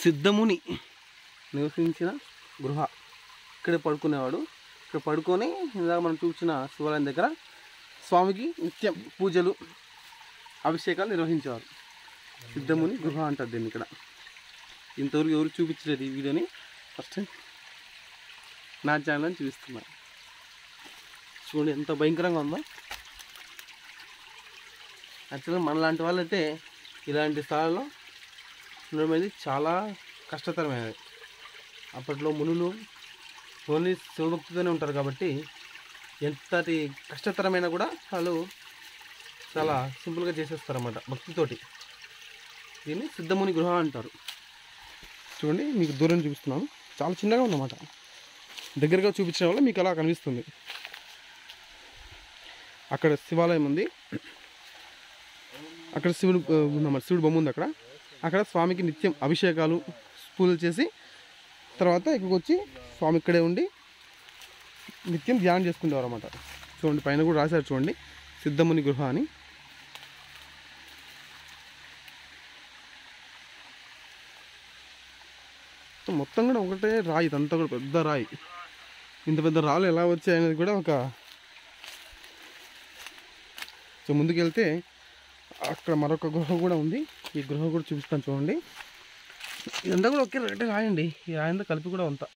సిద్ధముని నివసించిన గృహ ఇక్కడే పడుకునేవాడు ఇక్కడ పడుకొని ఇందాక మనం చూసిన శివాలయం దగ్గర స్వామికి నిత్యం పూజలు అభిషేకాలు నిర్వహించేవారు సిద్ధముని గృహ అంటారు దీన్ని ఇక్కడ ఇంతవరకు ఎవరు చూపించలేదు ఈ వీడియోని ఫస్ట్ టైం నా ఛానల్ అని చూపిస్తున్నా చూడండి ఎంత భయంకరంగా ఉందో యాక్చువల్గా మనలాంటి వాళ్ళైతే ఇలాంటి స్థలాల్లో ఉండడం అనేది చాలా కష్టతరమైనది అప్పట్లో మునులు ఓన్లీ శివభక్తితోనే ఉంటారు కాబట్టి ఎంతటి కష్టతరమైనా కూడా వాళ్ళు చాలా సింపుల్గా చేసేస్తారన్నమాట భక్తితోటి దీన్ని సిద్ధముని గృహ అంటారు చూడండి మీకు దూరం చూపిస్తున్నాను చాలా చిన్నగా ఉందన్నమాట దగ్గరగా చూపించడం వల్ల మీకు అలా కనిపిస్తుంది అక్కడ శివాలయం ఉంది అక్కడ శివుడు ఆ, ఉందన్నమాట శివుడు బొమ్మ ఉంది అక్కడ అక్కడ స్వామికి నిత్యం అభిషేకాలు పూజలు చేసి తర్వాత ఇక్కడికి వచ్చి స్వామి ఇక్కడే ఉండి నిత్యం ధ్యానం చేసుకుంటారు అనమాట చూడండి పైన కూడా రాశారు చూడండి సిద్ధముని గృహ అని సో మొత్తం కూడా ఒకటే రాయి ఇదంతా కూడా పెద్ద రాయి ఇంత పెద్ద రాళ్ళు ఎలా వచ్చాయి అనేది కూడా ఒక సో ముందుకెళ్తే అక్కడ మరొక గృహ కూడా ఉంది ఈ గృహ కూడా చూపిస్తాను చూడండి ఇదంతా కూడా ఒకే ఒకటే రాయండి ఈ రాయంతా కలిపి కూడా అంతా